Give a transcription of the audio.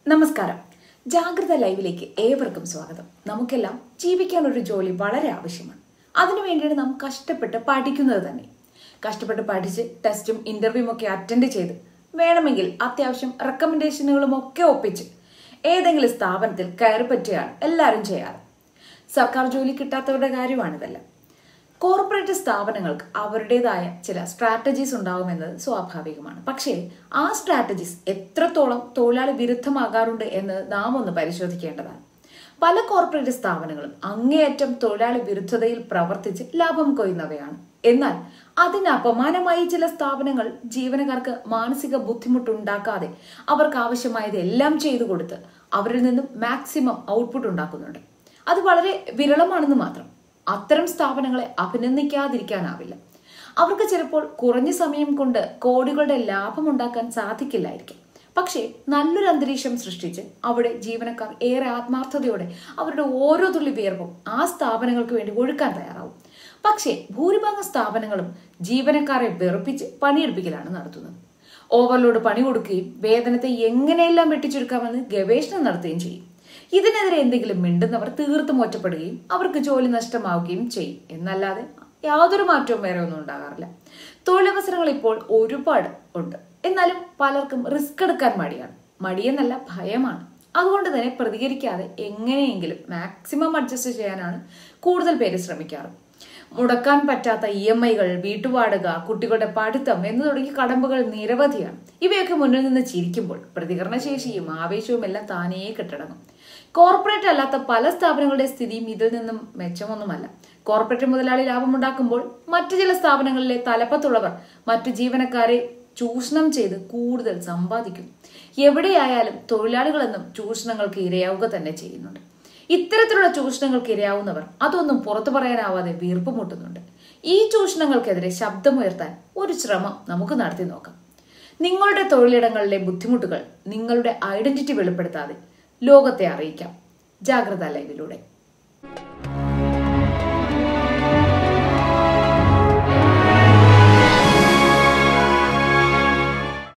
നമസ്കാരം ജാഗ്രത ലൈവിലേക്ക് ഏവർക്കും സ്വാഗതം നമുക്കെല്ലാം ജീവിക്കാൻ ഒരു ജോലി വളരെ ആവശ്യമാണ് അതിനുവേണ്ടിയാണ് നാം കഷ്ടപ്പെട്ട് പഠിക്കുന്നത് തന്നെ കഷ്ടപ്പെട്ട് പഠിച്ച് ടെസ്റ്റും ഇന്റർവ്യൂവും ഒക്കെ അറ്റൻഡ് ചെയ്ത് വേണമെങ്കിൽ അത്യാവശ്യം റെക്കമെൻഡേഷനുകളും ഒക്കെ ഒപ്പിച്ച് ഏതെങ്കിലും സ്ഥാപനത്തിൽ കയറി പറ്റുകയാണ് എല്ലാവരും ചെയ്യാറ് സർക്കാർ ജോലി കിട്ടാത്തവരുടെ കാര്യമാണിതെല്ലാം കോർപ്പറേറ്റ് സ്ഥാപനങ്ങൾക്ക് അവരുടേതായ ചില സ്ട്രാറ്റജീസ് ഉണ്ടാകുമെന്നത് സ്വാഭാവികമാണ് പക്ഷേ ആ സ്ട്രാറ്റജീസ് എത്രത്തോളം തൊഴിലാളി വിരുദ്ധമാകാറുണ്ട് എന്ന് നാം ഒന്ന് പരിശോധിക്കേണ്ടതാണ് പല കോർപ്പറേറ്റ് സ്ഥാപനങ്ങളും അങ്ങേയറ്റം തൊഴിലാളി വിരുദ്ധതയിൽ പ്രവർത്തിച്ച് ലാഭം കൊയ്യുന്നവയാണ് എന്നാൽ അതിന് അപമാനമായി ചില സ്ഥാപനങ്ങൾ ജീവനക്കാർക്ക് മാനസിക ബുദ്ധിമുട്ടുണ്ടാക്കാതെ അവർക്ക് ആവശ്യമായത് എല്ലാം ചെയ്തു കൊടുത്ത് അവരിൽ നിന്നും മാക്സിമം ഔട്ട്പുട്ട് ഉണ്ടാക്കുന്നുണ്ട് അത് വളരെ വിരളമാണെന്ന് മാത്രം അത്തരം സ്ഥാപനങ്ങളെ അഭിനന്ദിക്കാതിരിക്കാനാവില്ല അവർക്ക് ചിലപ്പോൾ കുറഞ്ഞ സമയം കൊണ്ട് കോടികളുടെ ലാഭമുണ്ടാക്കാൻ സാധിക്കില്ലായിരിക്കും പക്ഷേ നല്ലൊരു അന്തരീക്ഷം സൃഷ്ടിച്ച് അവിടെ ജീവനക്കാർ ഏറെ ആത്മാർത്ഥതയോടെ അവരുടെ ഓരോ തുള്ളി വിയർപ്പും ആ സ്ഥാപനങ്ങൾക്ക് വേണ്ടി ഒഴുക്കാൻ തയ്യാറാവും പക്ഷേ ഭൂരിഭാഗം സ്ഥാപനങ്ങളും ജീവനക്കാരെ വെറുപ്പിച്ച് പണിയെടുപ്പിക്കലാണ് നടത്തുന്നത് ഓവർലോഡ് പണി കൊടുക്കുകയും വേതനത്തെ എങ്ങനെയെല്ലാം വെട്ടിച്ചുരുക്കാമെന്ന് ഗവേഷണം നടത്തുകയും ചെയ്യും ഇതിനെതിരെ എന്തെങ്കിലും മിണ്ടുന്നവർ തീർത്തും ഒറ്റപ്പെടുകയും അവർക്ക് ജോലി നഷ്ടമാവുകയും ചെയ്യും എന്നല്ലാതെ യാതൊരു മാറ്റവും വേറെ ഒന്നും ഉണ്ടാകാറില്ല തൊഴിലവസരങ്ങൾ ഇപ്പോൾ ഒരുപാട് ഉണ്ട് എന്നാലും പലർക്കും റിസ്ക് എടുക്കാൻ മടിയാണ് മടിയെന്നല്ല ഭയമാണ് അതുകൊണ്ട് തന്നെ പ്രതികരിക്കാതെ എങ്ങനെയെങ്കിലും മാക്സിമം അഡ്ജസ്റ്റ് ചെയ്യാനാണ് കൂടുതൽ പേര് ശ്രമിക്കാറ് മുടക്കാൻ പറ്റാത്ത ഇ എം ഐകൾ വീട്ടുവാടക കുട്ടികളുടെ പഠിത്തം എന്ന് തുടങ്ങി കടമ്പകൾ നിരവധിയാണ് ഇവയൊക്കെ മുന്നിൽ നിന്ന് ചിരിക്കുമ്പോൾ പ്രതികരണശേഷിയും ആവേശവും എല്ലാം താനേ കെട്ടടങ്ങും കോർപ്പറേറ്റ് അല്ലാത്ത പല സ്ഥാപനങ്ങളുടെ സ്ഥിതിയും ഇതിൽ നിന്നും മെച്ചമൊന്നുമല്ല കോർപ്പറേറ്റ് മുതലാളി ലാഭമുണ്ടാക്കുമ്പോൾ മറ്റു ചില സ്ഥാപനങ്ങളിലെ തലപ്പത്തുള്ളവർ മറ്റു ജീവനക്കാരെ ചൂഷണം ചെയ്ത് കൂടുതൽ സമ്പാദിക്കും എവിടെയായാലും തൊഴിലാളികളെന്നും ചൂഷണങ്ങൾക്ക് ഇരയാവുക തന്നെ ചെയ്യുന്നുണ്ട് ഇത്തരത്തിലുള്ള ചൂഷണങ്ങൾക്ക് ഇരയാവുന്നവർ അതൊന്നും പുറത്തു പറയാനാവാതെ വീർപ്പ് മുട്ടുന്നുണ്ട് ഈ ചൂഷണങ്ങൾക്കെതിരെ ശബ്ദമുയർത്താൻ ഒരു ശ്രമം നമുക്ക് നടത്തി നോക്കാം നിങ്ങളുടെ തൊഴിലിടങ്ങളിലെ ബുദ്ധിമുട്ടുകൾ നിങ്ങളുടെ ഐഡന്റിറ്റി വെളിപ്പെടുത്താതെ ലോകത്തെ അറിയിക്കാം ജാഗ്രത ലൈവിലൂടെ